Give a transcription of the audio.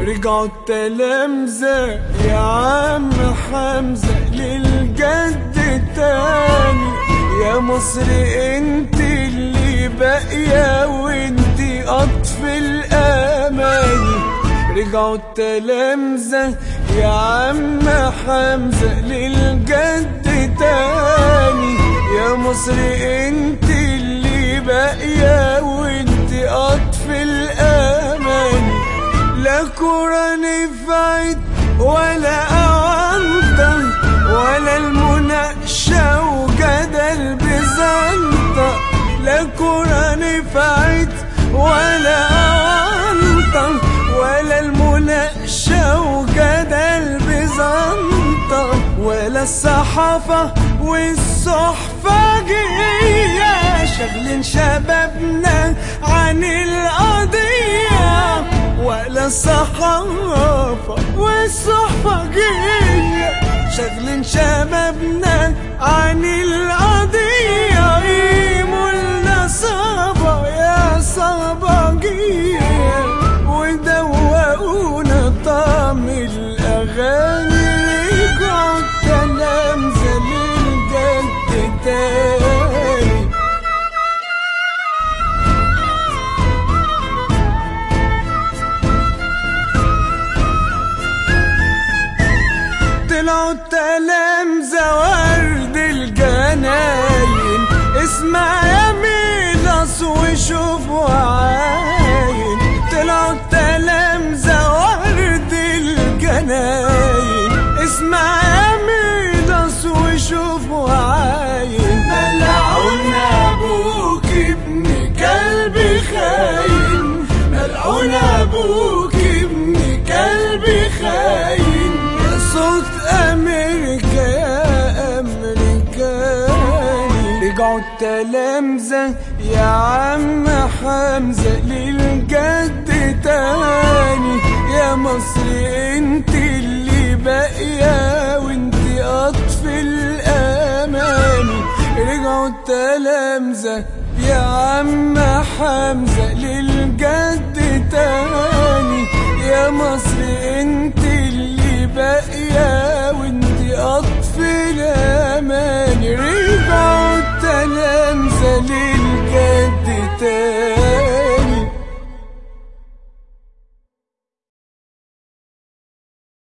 رجعوا التلامذة يا عم حمزة للجد تاني يا مصر انت اللي باقية وانت قطف الاماني رجعوا التلامذة يا عم حمزة للجد تاني يا مصر انت اللي باقية وانت قطف الاماني لا كورة نفعت ولا أعنطة ولا المناقشة وجدل بزنطة لا كورة نفعت ولا أعنطة ولا المناقشة وجدل بزنطة ولا الصحافة والصحفجية شغلين شبابنا عن القضية ولا الصحافة والصحفجية شغلين شبابنا عن القضية قيموا لنا صبا يا صباجية ودوقونا طعم الأغاني رجعوا التلامذة للجد تاني طلعوا التلامذة ورد الجناين اسمع يا ميلس وشوف وعاين طلعوا التلامذة ورد الجناين اسمع يا ميلس وشوف وعاين ملعون ابوك ابن كلب خاين ملعون ابوك ابن كلب خاين يا صوت امريكا يا امريكاني رجعوا التلامذة يا عم حمزة للجد تاني يا مصر انت اللي باقية وانت قطف الاماني رجعوا التلامذة يا عم حمزة للجد تاني